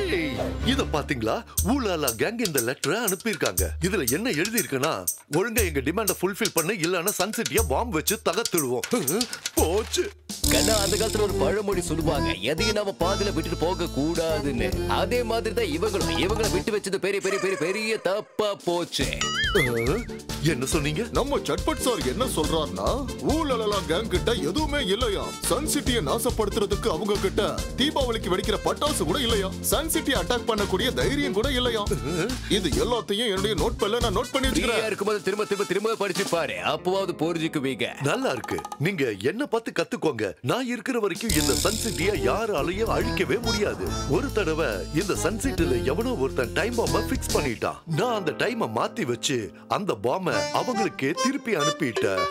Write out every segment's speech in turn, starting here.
ஏய் இத பாத்தீங்களா ஊலாலா கேங் இந்த லெட்டரை அனுப்பியிருக்காங்க இதுல என்ன எழுதி இருக்குன்னா ஒழுங்கா எங்க டிமாண்ட ஃபுல்ஃபில் பண்ண இல்லன்னா சன்சிட்டிய பாம்பு வச்சு தகர்த்துடுவோம் போச்சு கண்ணா அந்த காலத்துல ஒரு பழமொழி சொல்லுவாங்க எதையும் நாம பாதியில விட்டுட்டு போக கூடாதுன்னு அதே மாதிரி தான் இவங்களும் இவங்களை விட்டு வச்சது பெரிய பெரிய பெரிய பெரிய தப்பா போச்சு அஹ், என்ன சொன்னீங்க நம்ம சட்பட் சார் என்ன சொல்றாருன்னா ஊழலா கேங் கிட்ட எதுவுமே இல்லையா சன் சிட்டியை நாசப்படுத்துறதுக்கு அவங்க கிட்ட தீபாவளிக்கு வெடிக்கிற பட்டாசு கூட இல்லையா சன் சிட்டியை அட்டாக் பண்ணக்கூடிய தைரியம் கூட இல்லையா இது எல்லாத்தையும் என்னுடைய நோட் பண்ணல நான் நோட் பண்ணி ஃப்ரீயா வச்சுக்கிறேன் இருக்கும்போது திரும்ப திரும்ப திரும்ப படிச்சு பாரு அப்பவாவது புரிஞ்சுக்குவீங்க நல்லா இருக்கு நீங்க என்ன பார்த்து கத்துக்கோங்க நான் இருக்கிற வரைக்கும் இந்த சன் சிட்டிய யாராலையும் அழிக்கவே முடியாது ஒரு தடவை இந்த சன் சிட்டில எவனோ ஒருத்தன் டைம் பாம்ப பிக்ஸ் பண்ணிட்டான் நான் அந்த டைமை மாத்தி வச்சு அந்த பாம்ப அவங்களுக்கே திருப்பி அனுப்பிட்டேன்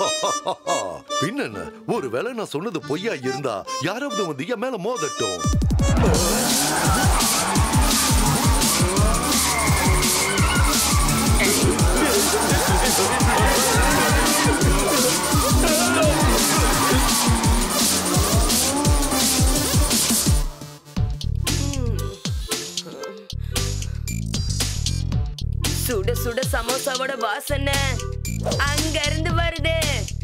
பின்ன ஒருவேளை நான் சொன்னது பொய்யா இருந்தா யாராவது வந்து என் மேல மோதட்டும் சுட சுட சமோசாவோட வாசனை அங்க இருந்து வருது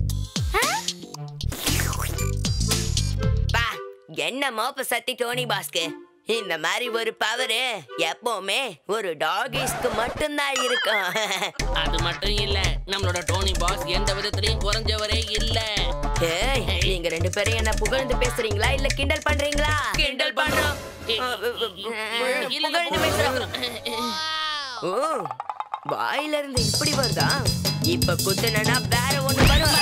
பா என்ன மோப்ப சத்தி டோனி பாஸ்க்கு இந்த மாதிரி ஒரு பவரு எப்பவுமே ஒரு டாகிஸ்க்கு மட்டும்தான் இருக்கும் அது மட்டும் இல்ல நம்மளோட டோனி பாஸ் எந்த விதத்திலையும் குறைஞ்சவரே இல்ல ஏய், நீங்க ரெண்டு பேரும் என்ன புகழ்ந்து பேசுறீங்களா இல்ல கிண்டல் பண்றீங்களா கிண்டல் பண்றோம் இல்ல, புகழ்ந்து பேசுறோம் ஓ வாயில இருந்து இப்படி வருதா இப்ப குத்துனா வேற ஒண்ணு வரும்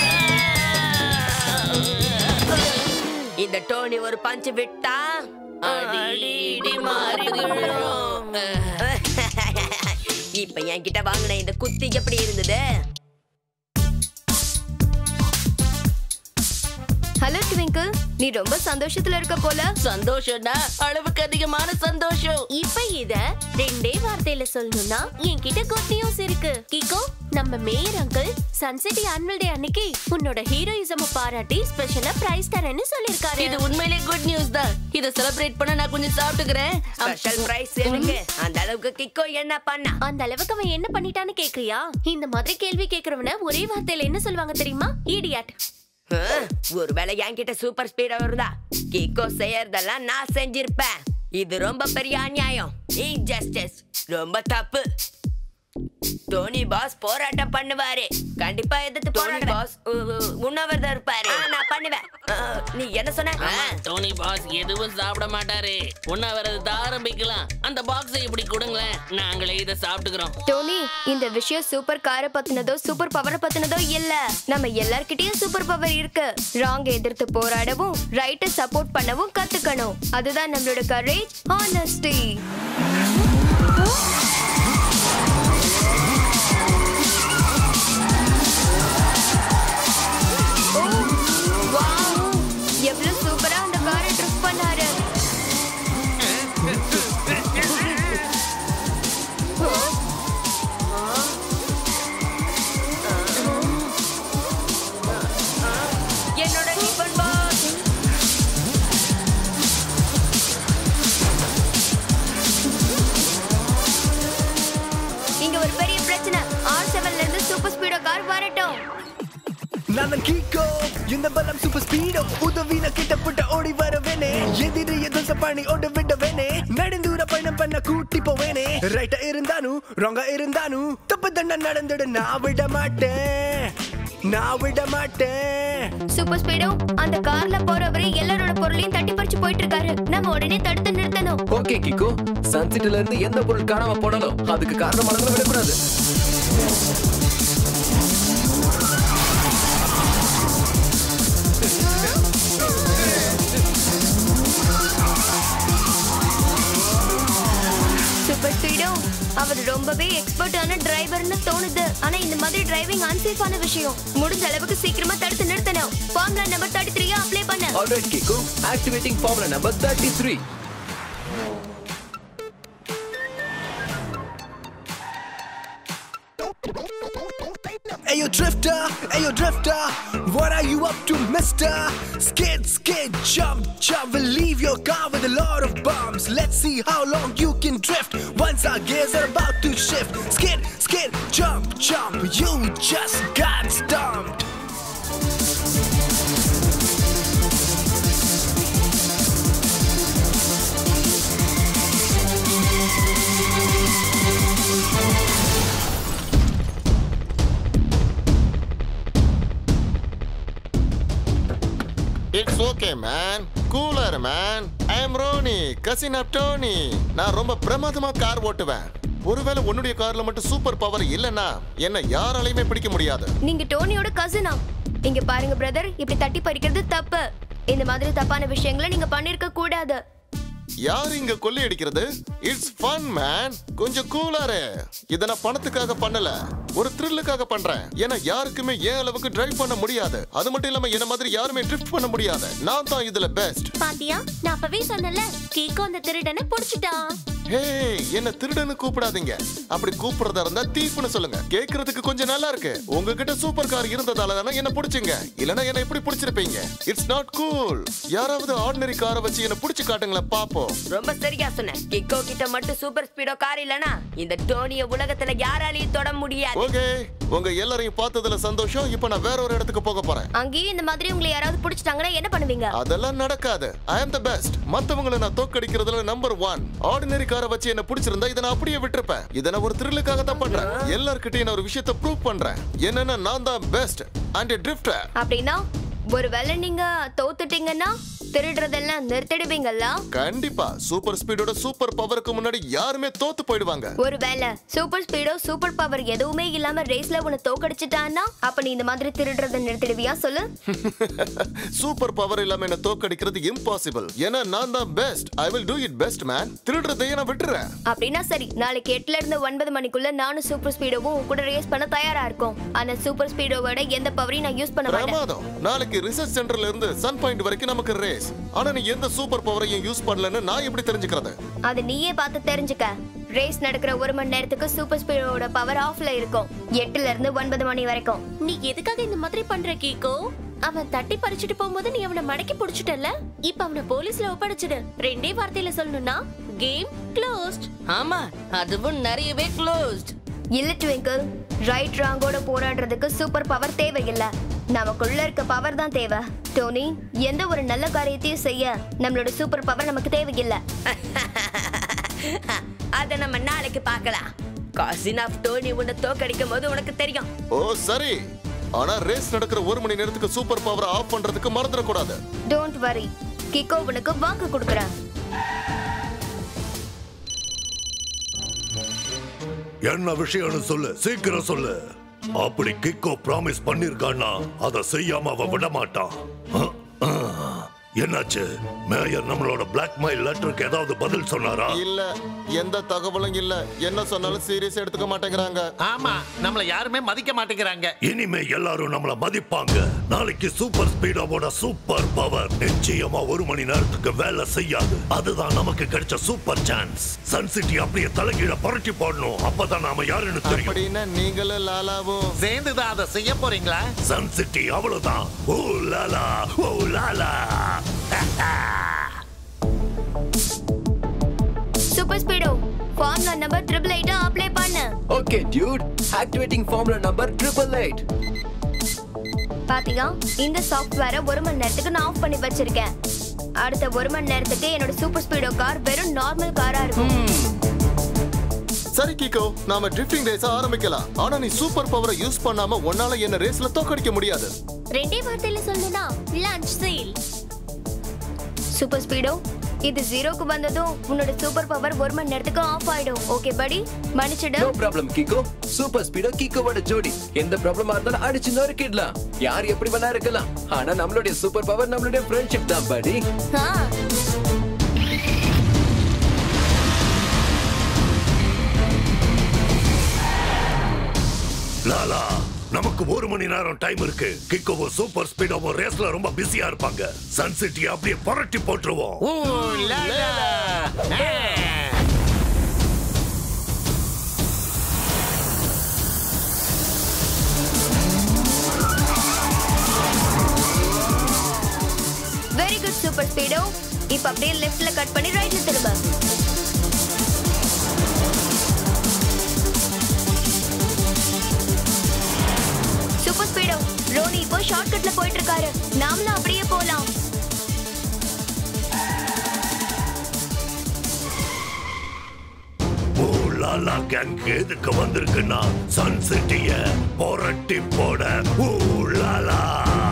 இந்த டோனி ஒரு பஞ்சு விட்டா அடி இடி மாறி விழும். இப்ப என்கிட்ட வாங்கின இந்த குத்தி எப்படி இருந்தது ஹலோ ட்விங்கிள் நீ ரொம்ப சந்தோஷத்துல இருக்க போல சந்தோஷம்னா அளவுக்கு அதிகமான சந்தோஷம் இப்ப இத ரெண்டே வார்த்தையில சொல்லணும்னா என்கிட்ட குட் நியூஸ் இருக்கு கிகோ நம்ம mayor uncle Sun City annual day அன்னைக்கு உன்னோட ஹீரோயிசம் பாராட்டி ஸ்பெஷலா பிரைஸ் தரேன்னு சொல்லிருக்காரு இது உண்மையிலே குட் நியூஸ் தான் இத செலிப்ரேட் பண்ண நான் கொஞ்சம் சாப்பிட்டுக்கிறேன் ஸ்பெஷல் பிரைஸ் எனக்கு அந்த அளவுக்கு கிக்கோ என்ன பண்ணா அந்த அளவுக்கு அவன் என்ன பண்ணிட்டான்னு கேக்குறியா இந்த மாதிரி கேள்வி கேக்குறவன ஒரே வார்த்தையில என்ன சொல்லுவாங்க தெரியுமா இடியாட் ஆ, ஒருவேளை என்கிட்ட சூப்பர் ஸ்பீட் வருதா கிக்கோ செய்யறதெல்லாம் நான் செஞ்சிருப்பேன் இது ரொம்ப பெரிய அநியாயம் இன்ஜஸ்டிஸ் ரொம்ப தப்பு டோனி பாஸ் போராட்டம் பண்ணுவாரு கண்டிப்பா எதிர்த்து டோனி பாஸ் உண்ணாவிரதம் இருப்பாரு ஆ, நான் பண்ணுவேன் ஆ, நீ என்ன சொன்ன ஆ, ஆமா, டோனி பாஸ் எதுவும் சாப்பிட மாட்டாரு ஒன்னா வரது ஆரம்பிக்கலாம் அந்த பாக்ஸை இப்படி கொடுங்களேன் நாங்களே இதை சாப்பிட்டுக்கிறோம் டோனி இந்த விஷயம் சூப்பர் காரை பத்தினதோ சூப்பர் பவரை பத்தினதோ இல்ல நம்ம எல்லார்கிட்டயும் சூப்பர் பவர் இருக்கு ராங் எதிர்த்து போராடவும் ரைட்டை சப்போர்ட் பண்ணவும் கத்துக்கணும் அதுதான் நம்மளோட கரேஜ் ஆனஸ்டி எவ்வளவு சூப்பரா அந்த காரை ட்ரிப் பண்ணாரு என்னோட டிஃபன் பாக்ஸ் இங்க ஒரு பெரிய பிரச்சனை ஆர் செவன்ல இருந்து சூப்பர் ஸ்பீடோ கார் வரட்டும் நான் கீக்கோ இந்த பலம் சூப்பர் ஸ்பீடோ உதவின கிட்டப்பட்ட ஓடி வரவேனே எதிரி எதிர்த்த பண்ணி ஓட விடவேனே நடுந்தூர பயணம் பண்ண கூட்டி போவேனே ரைட்டா இருந்தானு ராங்கா இருந்தானு தப்பு தண்டை நடந்துட நான் விட மாட்டேன் நான் விட மாட்டேன் சூப்பர் ஸ்பீடோ அந்த கார்ல போறவரு எல்லாரோட பொருளையும் தட்டி பறிச்சு போயிட்டு இருக்காரு நம்ம உடனே தடுத்து நிறுத்தணும் ஓகே கிக்கு சன்சிட்டில இருந்து எந்த பொருள் காணாம போனாலும் அதுக்கு காரணமானவங்களை விடக்கூடாது சூப்பர் ஸ்பீடோ அவர் ரொம்பவே எக்ஸ்பர்ட்டான டிரைவர்னு தோணுது ஆனா இந்த மாதிரி டிரைவிங் அன்சேஃபான விஷயம் முடிஞ்ச அளவுக்கு சீக்கிரமா தடுத்து நிறுத்தணும் formula number thirty three apply பண்ண alright Kicko activating formula number thirty three Ayo drifter, ayo drifter, what are you up to, mister? Skid, skid, jump, jump, we'll leave your car with a lot of bumps. Let's see how long you can drift once our gears are about to shift. Skid, skid, jump, jump, you just got stumped. It's okay man cooler man I am Ronny cousin of Tony நான் ரொம்ப பிரமாதமா car ஓட்டுவேன் ஒருவேளை உன்னுடைய கார்ல மட்டும் super power இல்லைன்னா என்ன யாராலையுமே பிடிக்க முடியாது நீங்க டோனியோட கசினா இங்க பாருங்க பிரதர் இப்படி தட்டி பறிக்கிறது தப்பு இந்த மாதிரி தப்பான விஷயங்களை நீங்க பண்ணிருக்க கூடாது யார் இங்க கொள்ளை அடிக்கிறது இட்ஸ் ஃபன் மேன் கொஞ்சம் கூலாரு இத நான் பணத்துக்காக பண்ணல ஒரு த்ரில்லுக்காக பண்றேன் ஏன்னா யாருக்குமே ஏன் அளவுக்கு டிரைவ் பண்ண முடியாது அது மட்டும் இல்லாம என்ன மாதிரி யாருமே ட்ரிஃப்ட் பண்ண முடியாது நான் தான் இதுல பெஸ்ட் பாத்தியா நான் அப்பவே சொன்னல கீக்கோ அந்த திருடனை புடிச்சிட்டான் ஹே என்ன திருடன்னு கூப்பிடாதீங்க அப்படி கூப்பிடுறதா இருந்தா தீப்புன்னு சொல்லுங்க கேக்குறதுக்கு கொஞ்சம் நல்லா இருக்கு உங்ககிட்ட சூப்பர் கார் இருந்ததால தானே என்ன பிடிச்சிங்க இல்லனா என்ன எப்படி பிடிச்சிருப்பீங்க இட்ஸ் நாட் கூல் யாராவது ஆர்டினரி காரை வச்சு என்ன பிடிச்சு காட்டுங்களேன் பாப்போம் ரொம்ப சரியா சொன்ன கிக்கோ கிட்ட மட்டும் சூப்பர் ஸ்பீடோ கார் இல்லனா இந்த டோனிய உலகத்துல யாராலையும் தொட முடியாது ஓகே உங்க எல்லாரையும் பார்த்ததுல சந்தோஷம் இப்போ நான் வேற ஒரு இடத்துக்கு போக போறேன் அங்கேயும் இந்த மாதிரி உங்களை யாராவது பிடிச்சிட்டாங்கன்னா என்ன பண்ணுவீங்க அதெல்லாம் நடக்காது ஐ அம் த பெஸ்ட் மத்தவங்கள நான் தோக்கடிக்கிறதுல நம்பர் ஒன் ஆர்டினரி காரை வச்சு என்ன பிடிச்சிருந்தா இதை நான் அப்படியே விட்டுருப்பேன் இதை நான் ஒரு த்ரில்லுக்காக தான் பண்றேன் எல்லார்கிட்டயும் நான் ஒரு விஷயத்தை ப்ரூவ் பண்றேன் என்னன்னா நான் தான் பெஸ்ட் அண்ட் ட்ரிஃப்டர் அப்படின்னா ஒருவேளை நீங்க தோத்துட்டீங்கன்னா திருடுறதெல்லாம் நிறுத்திடுவீங்கல்ல கண்டிப்பா சூப்பர் ஸ்பீடோட சூப்பர் பவருக்கு முன்னாடி யாருமே தோத்து போயிடுவாங்க ஒருவேளை சூப்பர் ஸ்பீடோ சூப்பர் பவர் எதுவுமே இல்லாம ரேஸ்ல உன்னை தோக்கடிச்சிட்டான்னா அப்ப நீ இந்த மாதிரி திருடுறத நிறுத்திடுவியா சொல்லு சூப்பர் பவர் இல்லாம என்ன தோக்கடிக்கிறது இம்பாசிபிள் ஏன்னா நான் தான் best I will do it best man திருடுறதையே நான் விட்டுறேன் அப்படின்னா சரி நாளைக்கு எட்டுல இருந்து ஒன்பது மணிக்குள்ள நானும் சூப்பர் ஸ்பீடோவும் உன் கூட ரேஸ் பண்ண தயாரா இருக்கோம் ஆனா சூப்பர் ஸ்பீடோவோட எந்த பவரையும் நான் யூஸ் பண்ண மாட்டேன் பிரமாதம் நாளைக்கு ரிசர்ச் சென்டர்ல இருந்து சன் பாயிண்ட் வரைக்கும் நமக்கு ரேஸ் ஆனா நீ எந்த சூப்பர் பவரையும் யூஸ் பண்ணலன்னு நான் எப்படி தெரிஞ்சுக்கிறது அது நீயே பார்த்து தெரிஞ்சுக்க ரேஸ் நடக்கிற ஒரு மணி நேரத்துக்கு சூப்பர் ஸ்பீடோட பவர் ஆஃப்ல இருக்கும் எட்டுல இருந்து ஒன்பது மணி வரைக்கும் நீ எதுக்காக இந்த மாதிரி பண்ற கீக்கோ அவன் தட்டி பறிச்சுட்டு போகும்போது நீ அவனை மடக்கி புடிச்சிட்டல இப்ப அவனை போலீஸ்ல ஒப்படைச்சிடு ரெண்டே வார்த்தையில சொல்லணும்னா கேம் க்ளோஸ்ட் ஆமா அதுவும் நிறையவே க்ளோஸ்ட் இல்ல ட்விங்கிள் ரைட் ராங்கோட போராடுறதுக்கு சூப்பர் பவர் தேவையில்ல நமக்குள்ள இருக்க பவர் தான் தேவை டோனி எந்த ஒரு நல்ல காரியத்தையும் செய்ய நம்மளோட சூப்பர் பவர் நமக்கு தேவையில்லை அத நம்ம நாளைக்கு பார்க்கலாம் காசின் ஆஃப் டோனி உன்னை தோக்கடிக்கும் போது உனக்கு தெரியும் ஓ சரி ஆனா ரேஸ் நடக்கிற ஒரு மணி நேரத்துக்கு சூப்பர் பவரை ஆஃப் பண்றதுக்கு மறந்துடக்கூடாது டோன்ட் வரி கிக்கோ உனக்கு வாக்கு கொடுக்குறேன் என்ன விஷயம்னு சொல்லு சீக்கிரம் சொல்லு அப்படி கிக்கோ ப்ராமிஸ் பண்ணிருக்கான்னா அதை செய்யாம அவ விட மாட்டான் அஹ், அஹ். என்னாச்சு மேயர் நம்மளோட பிளாக்மெயில் லெட்டருக்கு ஏதாவது பதில் சொன்னாரா இல்ல எந்த தகவலும் இல்ல என்ன சொன்னாலும் சீரியஸ் எடுத்துக்க மாட்டேங்கிறாங்க ஆமா நம்மள யாருமே மதிக்க மாட்டேங்கிறாங்க இனிமே எல்லாரும் நம்மள மதிப்பாங்க நாளைக்கு சூப்பர் ஸ்பீடோட சூப்பர் பவர் நிச்சயமா ஒரு மணி நேரத்துக்கு வேலை செய்யாது அதுதான் நமக்கு கிடைச்ச சூப்பர் சான்ஸ் சன் சிட்டி அப்படியே தலைகீழ புரட்டி போடணும் அப்பதான் நாம யாருன்னு தெரியும் அப்படின்னா நீங்களும் லாலாவும் சேர்ந்துதான் அதை செய்ய போறீங்களா சன் சிட்டி அவ்வளவுதான் ooh la la ooh la la super Speedo formula number triple எயிட்டை அப்ளை பண்ணு okay dude activating formula number triple eight பாத்தீங்க இந்த சாஃப்ட்வேரை ஒரு மணி நேரத்துக்கு நான் ஆஃப் பண்ணி வச்சிருக்கேன் அடுத்த ஒரு மணி நேரத்துக்கு என்னோட சூப்பர் ஸ்பீடோ கார் வெறும் நார்மல் காரா இருக்கும் சரி கிக்கோ நாம ட்ரிஃப்டிங் ரேஸ் ஆரம்பிக்கலாம் ஆனா நீ சூப்பர் பவரை யூஸ் பண்ணாம உன்னால என்ன ரேஸ்ல தோக்கடிக்க முடியாது ரெண்டே வார்த்தையில சொல்லணும்னா லஞ்ச் சேல் சூப்பர் ஸ்பீடோ இது ஜீரோக்கு வந்ததும் உன்னோட சூப்பர் பவர் ஒரு மணி நேரத்துக்கு ஆஃப் ஆயிடும் ஓகே படி மன்னிச்சிடு no problem Kicko super Speedo கிக்கோவோட ஜோடி எந்த ப்ராப்ளமா இருந்தாலும் அடிச்சு நொறுக்கிடலாம் யார் எப்படி வேணா இருக்கலாம் ஆனா நம்மளுடைய சூப்பர் பவர் நம்மளுடைய ஃப்ரெண்ட்ஷிப் தான் படி ஆ லாலா நமக்கு ஒரு மணி நேரம் டைம் இருக்கு கிக்கோவோ சூப்பர் ஸ்பீடோவோ ரேஸ்ல ரொம்ப பிஸியா இருப்பாங்க சன் சிட்டி அப்படியே புரட்டி போட்டுருவோம் ஊ, லா, லா. ஆ. சூப்பர் ஸ்பீடோ இப்ப அப்படியே லெஃப்ட்ல கட் பண்ணி ரைட்ல திரும்ப சூப்பர் ஸ்பீடோ ரோனி இப்போ ஷார்ட் கட்ல போயிட்டு இருக்காரு நாமளும் அப்படியே போலாம் ஓ லாலா கேங் எதுக்கு வந்திருக்குன்னா சன் சிட்டிய புரட்டி போட ஓ லாலா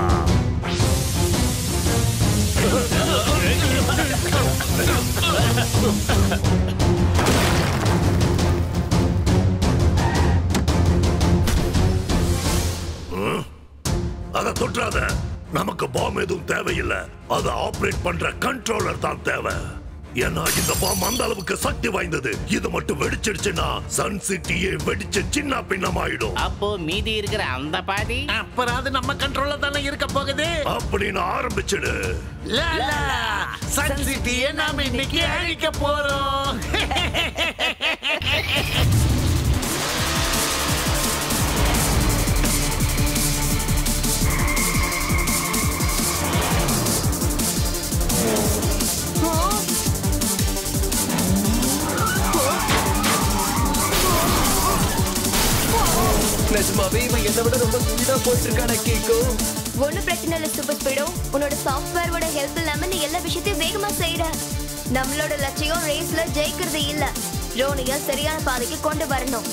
ம்? அத தொற்றாத நமக்கு பாம் எதுவும் தேவையில்லை அதை ஆபரேட் பண்ற கண்ட்ரோலர் தான் தேவை ஏன்னா இந்த பாம் அந்த அளவுக்கு சக்தி வாய்ந்தது இது மட்டும் வெடிச்சிடுச்சுன்னா சன் சிட்டியே வெடிச்சு சின்ன பின்னமாயிடும் அப்போ மீதி இருக்கிற அந்த பாதி அப்புறம் அது நம்ம கண்ட்ரோல்ல தானே இருக்க போகுது அப்படின்னு ஆரம்பிச்சிடு லாலா, சன் சிட்டியை நாம இன்னைக்கு அழிக்க போறோம் நிஜமாவே இவன் என்னை விட ரொம்ப ஸ்பீடா போயிட்டு இருக்கான கேக்கோ ஒன்னும் பிரச்சனை இல்ல சூப்பர் ஸ்பீடோ உன்னோட சாஃப்ட்வேரோட ஹெல்ப் இல்லாம நீ எல்லா விஷயத்தையும் வேகமா செய்யற நம்மளோட லட்சியம் ரேஸ்ல ஜெயிக்கிறது இல்ல ரோனிய சரியான பாதைக்கு கொண்டு வரணும்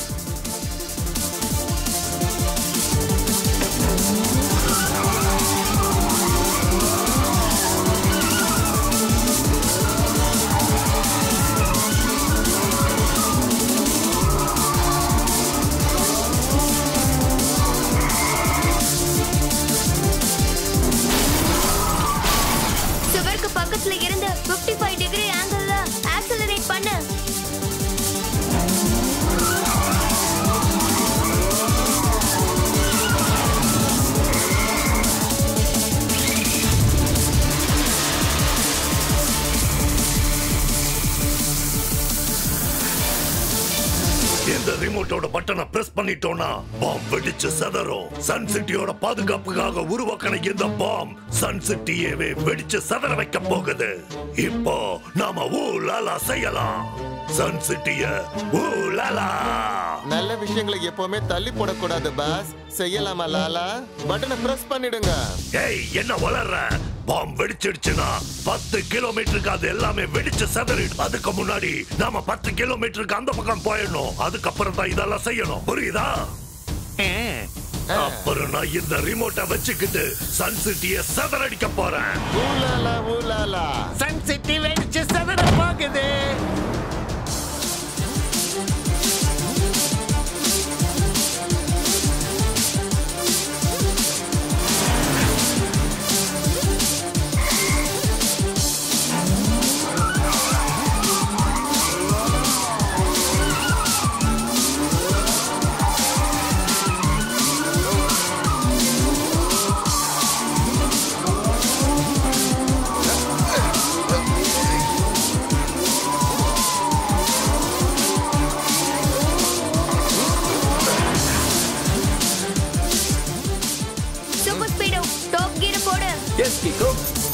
சுவருக்கு பக்கத்துல இருந்து 55 ஃபைவ் டிகிரி ஆங்கிள் ஆக்சலரேட் பண்ணு இந்த ரிமோட்டோட பட்டனை பிரஸ் பண்ணிட்டோம்னா பாம் வெடிச்சு செதறும் சன் சிட்டியோட பாதுகாப்புக்காக உருவாக்கின இந்த பாம் சன் சிட்டியவே வெடிச்சு செதற வைக்க போகுது இப்போ நாம ஊ லாலா செய்யலாம் சன் சிட்டிய ஊ லாலா நல்ல விஷயங்களை எப்பவுமே தள்ளி போடக்கூடாது பாஸ் செய்யலாமா லாலா பட்டனை பிரஸ் பண்ணிடுங்க ஏய் என்ன வளர்ற பாம் வெடிச்சிடுச்சுன்னா பத்து கிலோமீட்டருக்கு அது எல்லாமே வெடிச்சு செதறிடும் அதுக்கு முன்னாடி நாம பத்து கிலோமீட்டருக்கு அந்த பக்கம் போயிடணும் அதுக்கப்புறம் தான் இதெல்லாம் செய்யணும் புரியுதா அப்புறம் நான் இந்த ரிமோட்டை வச்சுக்கிட்டு சன் சிட்டிய செதறடிக்க போறேன் ஊலாலா ஊலாலா சன் சிட்டி வெடிச்சு செதற போகுது சூப்பர் ஸ்பீடோ டாப் கியர் போடு எஸ் கேக்கோ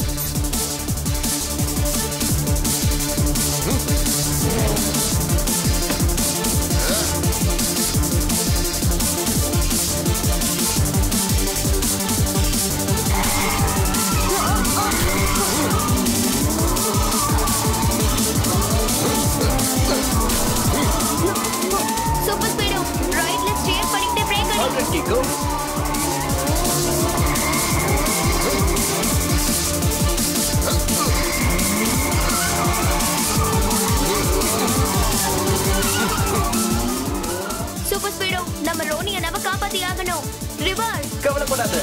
சூப்பர் ஸ்பீடோ ரைட்ல ஸ்டியர் பண்ணிட்டு பிரேக் அடி ஆல்ரைட் கேக்கோ சூப்பர் ஸ்பீடோ நம்ம ரோனிய நம்ம காப்பாத்தி ஆகணும் ரிவர்ஸ் கவலைப்படாத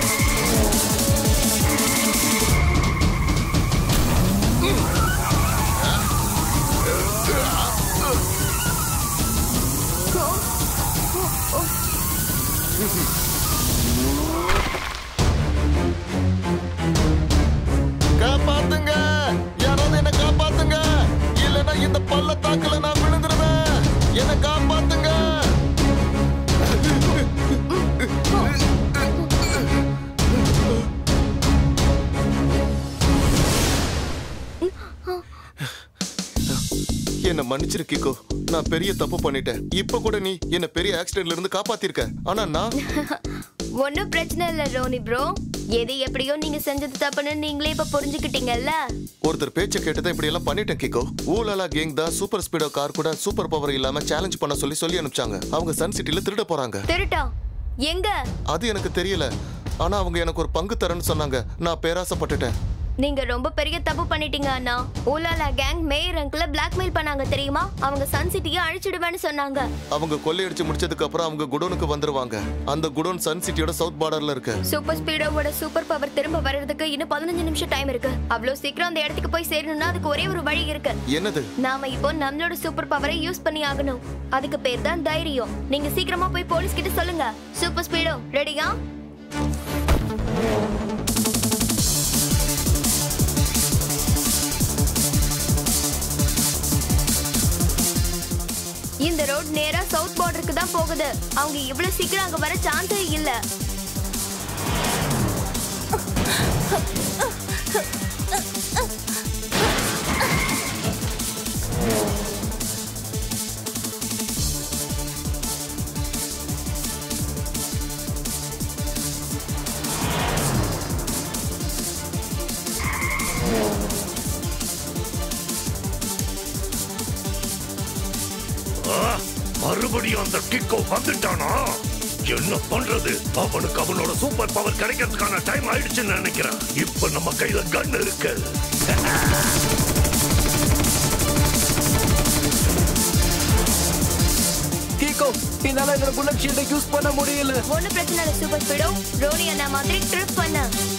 காப்பாத்துங்க யாராவது என்ன காப்பாத்துங்க இல்லைன்னா இந்த பள்ளத்தாக்குல நான் விழுந்துருவேன் என்ன காப்பாத்துங்க என்ன மன்னிச்சிரு கிக்கோ நான் பெரிய தப்பு பண்ணிட்டேன் இப்ப கூட நீ என்ன பெரிய ஆக்சிடென்ட்ல இருந்து காப்பாத்திருக்க ஆனா நான் ஒன்னும் பிரச்சனை இல்ல ரோனி ப்ரோ எது எப்படியோ நீங்க செஞ்சது தப்புன்னு நீங்களே இப்ப புரிஞ்சுக்கிட்டீங்கல்ல ஒருத்தர் பேச்ச கேட்டதை இப்படி எல்லாம் பண்ணிட்டேன் கிக்கோ ஊலாலா கேங் தான் சூப்பர் ஸ்பீடோ கார் கூட சூப்பர் பவர் இல்லாம சேலஞ்ச் பண்ண சொல்லி சொல்லி அனுப்பிச்சாங்க அவங்க சன் சிட்டில திருட போறாங்க திருட்டா எங்க அது எனக்கு தெரியல ஆனா அவங்க எனக்கு ஒரு பங்கு தரேன்னு சொன்னாங்க நான் பேராசைப்பட்டுட்டேன் நீங்க ரொம்ப பெரிய தப்பு பண்ணிட்டீங்க அண்ணா ஊலாலா கேங் மேயர் அங்கிள பிளாக்மெயில் பண்ணாங்க தெரியுமா அவங்க சன் சிட்டியை அழிச்சிடுவேன்னு சொன்னாங்க அவங்க கொள்ளையடிச்சு முடிச்சதுக்கு அப்புறம் அவங்க குடோனுக்கு வந்துருவாங்க அந்த குடோன் சன் சிட்டியோட சவுத் பார்டர்ல இருக்கு சூப்பர் ஸ்பீடோவோட சூப்பர் பவர் திரும்ப வர்றதுக்கு இன்னும் பதினஞ்சு நிமிஷம் டைம் இருக்கு அவ்வளவு சீக்கிரம் அந்த இடத்துக்கு போய் சேரணும்னா அதுக்கு ஒரே ஒரு வழி இருக்கு என்னது நாம இப்போ நம்மளோட சூப்பர் பவரை யூஸ் பண்ணி ஆகணும் அதுக்கு பேர் தான் தைரியம் நீங்க சீக்கிரமா போய் போலீஸ் கிட்ட சொல்லுங்க சூப்பர் ஸ்பீடோ ரெடியா இந்த ரோட் நேரா சவுத் பார்டருக்கு தான் போகுது அவங்க இவ்வளவு சீக்கிரம் அங்க வர சான்ஸே இல்ல ஆ, மறுபடியும் அந்த கிக்கோ வந்துட்டானா என்ன பண்றது அவனுக்கு அவனோட சூப்பர் பவர் கிடைக்கிறதுக்கான டைம் ஆயிடுச்சுன்னு நினைக்கிறேன் இப்ப நம்ம கையில கன் இருக்கு கீகோ என்னால என்னோட புல்லட் ஷீல்டை யூஸ் பண்ண முடியல ஒண்ணு பிரச்சனை இல்ல சூப்பர் ஸ்பீடோ ரோனி அண்ணா மாதிரி ட்ரிப் பண்ண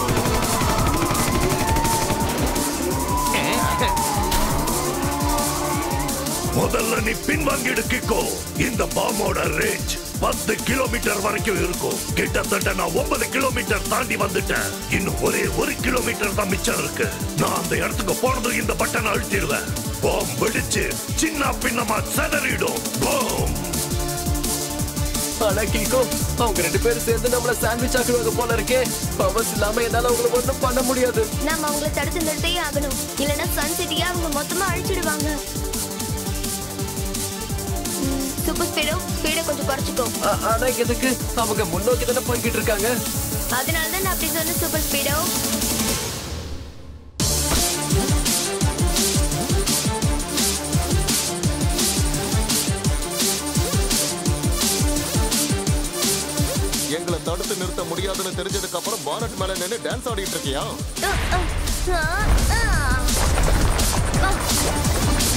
முதல்ல நீ பின்வாங்கிடு கிக்கோ இந்த பாம்போட ரேஞ்ச் பத்து கிலோமீட்டர் வரைக்கும் இருக்கும் கிட்டத்தட்ட நான் ஒன்பது கிலோமீட்டர் தாண்டி வந்துட்டேன் இன்னும் ஒரே ஒரு கிலோமீட்டர் தான் மிச்சம் இருக்கு நான் அந்த இடத்துக்கு போனதும் இந்த பட்டனை அழுத்திடுவேன் பாம் வெடிச்சு சின்ன பின்னமா செதறிடும் பாம் ஆனா கீகோ அவங்க ரெண்டு பேரும் சேர்ந்து நம்மள சாண்ட்விச் ஆக்குவாங்க போல இருக்கே பவர்ஸ் இல்லாம என்னால அவங்கள ஒண்ணும் பண்ண முடியாது நாம அவங்கள தடுத்து நிறுத்தியே ஆகணும் இல்லைன்னா சன் சிட்டியை அவங்க மொத்தமா அழிச்சிடுவாங்க ம், சூப்பர் ஸ்பீடோ ஸ்பீடை கொஞ்சம் குறைச்சிக்கோ ஆ- ஆனா எதுக்கு அவங்க முன்னோக்கி தானே போய்கிட்டு இருக்காங்க அதனால தான் நான் அப்படி சொன்ன சூப்பர் ஸ்பீடோ எங்களை தடுத்து நிறுத்த முடியாதுன்னு தெரிஞ்சதுக்கு அப்புறம் பானட் மேல நின்னு டான்ஸ் ஆடிட்டு இருக்கியா அ, அ, ஆ, ஆ. ஆ.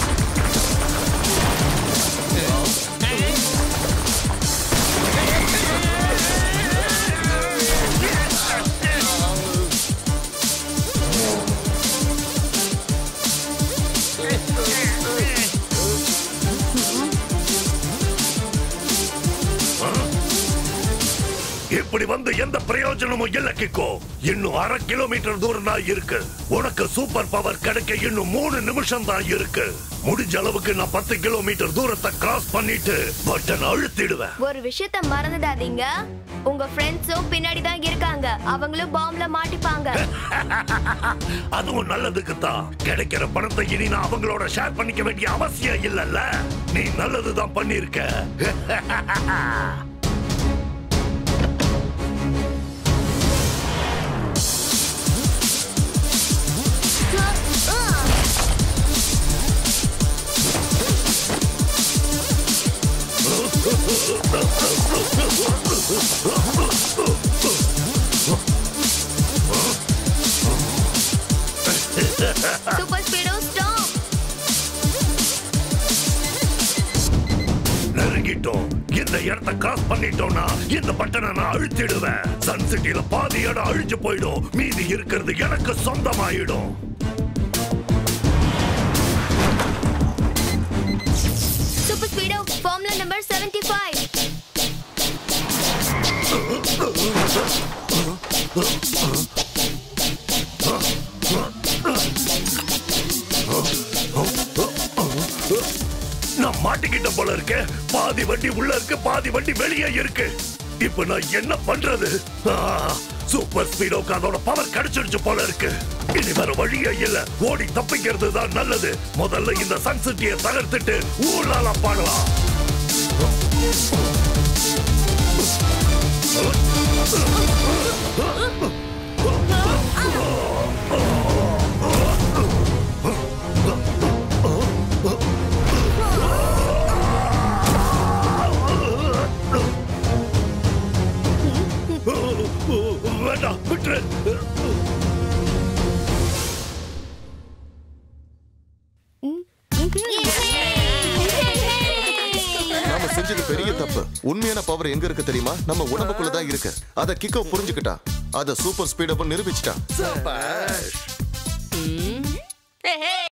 இப்படி வந்து எந்த பிரயோஜனமும் இல்ல கிக்கோ இன்னும் அரை கிலோமீட்டர் தூரம் தான் இருக்கு உனக்கு சூப்பர் பவர் கிடைக்க இன்னும் மூணு நிமிஷம் தான் இருக்கு முடிஞ்ச அளவுக்கு நான் பத்து கிலோமீட்டர் தூரத்தை கிராஸ் பண்ணிட்டு பட்டன் அழுத்திடுவேன் ஒரு விஷயத்த மறந்துடாதீங்க உங்க ஃப்ரெண்ட்ஸும் பின்னாடி தான் இருக்காங்க அவங்களும் பாம்ல மாட்டிப்பாங்க அதுவும் நல்லதுக்கு தான் கிடைக்கிற பணத்தை இனி நான் அவங்களோட ஷேர் பண்ணிக்க வேண்டிய அவசியம் இல்லல்ல நீ நல்லதுதான் பண்ணிருக்க சூப்பர் ஸ்பீடோ ஸ்டாப் நெருங்கிட்டோம் இந்த இடத்தை கிராஸ் பண்ணிட்டோம்னா இந்த பட்டனை நான் அழுத்திடுவேன் சன் சிட்டில பாதி இடம் அழிஞ்சு போயிடும் மீதி இருக்கிறது எனக்கு சொந்தமாயிடும் சூப்பர் ஸ்பீடோ ஃபார்முலா நம்பர் 75 நான் மாட்டிக்கிட்ட போல இருக்கு பாதி வண்டி உள்ள இருக்கு பாதி வண்டி வெளியே இருக்கு இப்ப நான் என்ன பண்றது ஆ, சூப்பர் ஸ்பீடோக்கு அதோட பவர் கிடைச்சிடுச்சு போல இருக்கு இனி வேற வழியே இல்ல ஓடி தப்பிக்கிறது தான் நல்லது முதல்ல இந்த சன் சிட்டியை தகர்த்துட்டு ஊழால பாடலாம் வேண்டாம் விட்டுரு நாம செஞ்சது பெரிய தப்பு உண்மையான பவர் எங்க இருக்கு தெரியுமா நம்ம உடம்புக்குள்ள தான் இருக்கு அத கிக்கோ புரிஞ்சுக்கிட்டா அத சூப்பர் ஸ்பீடப் நிரூபிச்சிட்டா ஏஹே